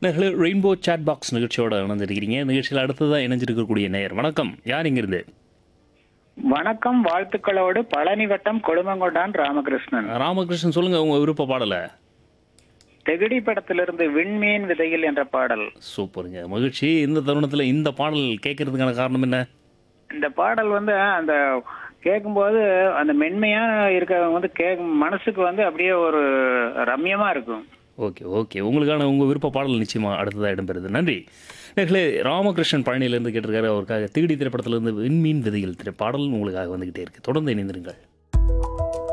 நேர்களே rainbow chat box நிகழ்ச்சியோட இணைஞ்சிருக்கிறீங்க நிகழ்ச்சியில் அடுத்ததாக இணைஞ்சிருக்கக்கூடிய நேயர் வணக்கம் யார் இங்கிருந்து வணக்கம் வாழ்த்துக்களோடு பழனி வட்டம் கொழுமங்கொண்டான் ராமகிருஷ்ணன் ராமகிருஷ்ணன் சொல்லுங்க உங்க விருப்ப பாடலை தெகுடி படத்திலிருந்து விண்மீன் விதையில் என்ற பாடல் சூப்பருங்க மகிழ்ச்சி இந்த தருணத்தில் இந்த பாடல் கேட்கறதுக்கான காரணம் என்ன இந்த பாடல் வந்து அந்த கேட்கும்போது அந்த மென்மையா இருக்கிறவங்க வந்து கேட்கும் மனசுக்கு வந்து அப்படியே ஒரு ரம்யமா இருக்கும் ஓகே ஓகே உங்களுக்கான உங்கள் விருப்ப பாடல் நிச்சயமாக அடுத்ததாக இடம்பெறுது நன்றி நேர்களே ராமகிருஷ்ணன் பழனியிலேருந்து கேட்டிருக்காரு அவருக்காக திகிடி திரைப்படத்திலிருந்து விண்மீன் விதையில் திரை பாடல் உங்களுக்காக வந்துக்கிட்டே இருக்கு தொடர்ந்து இணைந்திருங்கள்